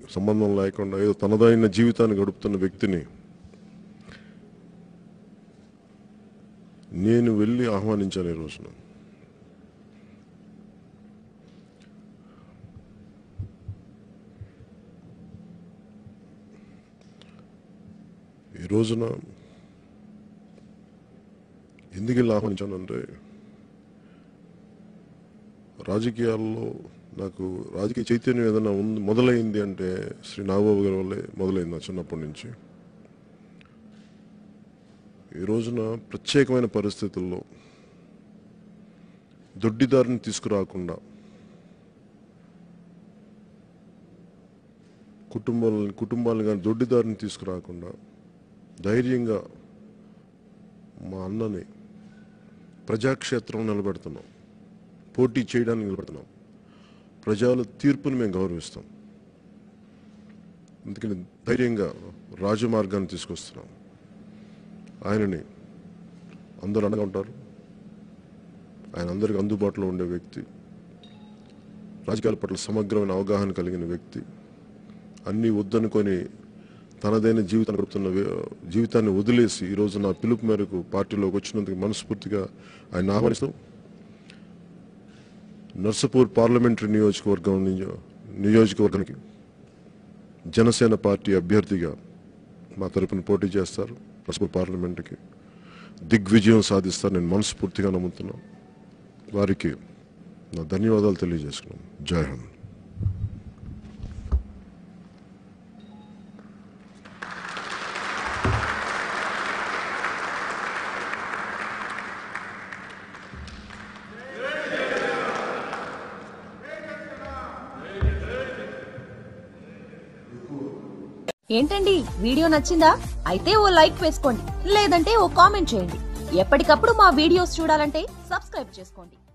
సంబంధం లేకుండా ఏదో తనదైన జీవితాన్ని గడుపుతున్న వ్యక్తిని నేను వెళ్ళి ఆహ్వానించాను ఈ రోజున ఈ రోజున ఎందుకు వెళ్ళి ఆహ్వానించానంటే రాజకీయాల్లో నాకు రాజకీయ చైతన్యం ఏదైనా ఉంది మొదలైంది అంటే శ్రీ నాగబాబు గారి వల్లే మొదలైంది నా చిన్నప్పటి నుంచి ఈ రోజున ప్రత్యేకమైన పరిస్థితుల్లో దొడ్డిదారిని తీసుకురాకుండా కుటుంబాలని కుటుంబాలను కానీ దొడ్డిదారిని తీసుకురాకుండా ధైర్యంగా మా అన్నని ప్రజాక్షేత్రం నిలబెడుతున్నాం పోటీ చేయడానికి నిలబెడుతున్నాం ప్రజల తీర్పుని మేము గౌరవిస్తాం అందుకని ధైర్యంగా రాజమార్గాన్ని తీసుకొస్తున్నాం ఆయనని అందరూ అండగా ఉంటారు ఆయన అందరికి అందుబాటులో ఉండే వ్యక్తి రాజకీయాల పట్ల సమగ్రమైన అవగాహన కలిగిన వ్యక్తి అన్నీ వద్దనుకొని తనదైన జీవితాన్ని గడుపుతున్న వ్య- జీవితాన్ని వదిలేసి ఈరోజు నా పిలుపు మేరకు పార్టీలోకి వచ్చినందుకు మనస్ఫూర్తిగా ఆయన ఆహ్వానిస్తాం నర్సపూర్ పార్లమెంటరీ నియోజకవర్గం నియో- నియోజకవర్గానికి జనసేన పార్టీ అభ్యర్థిగా మా తరపున పోటీ చేస్తారు నర్సపూర్ పార్లమెంటుకి దిగ్విజయం సాధిస్తారు నేను మనస్ఫూర్తిగా నమ్ముతున్నాను వారికి నా ధన్యవాదాలు తెలియజేసుకున్నాను జై హింద్ ఏంటండి వీడియో నచ్చిందా అయితే ఓ లైక్ వేసుకోండి లేదంటే ఓ కామెంట్ చేయండి ఎప్పటికప్పుడు మా వీడియోస్ చూడాలంటే సబ్స్క్రైబ్ చేసుకోండి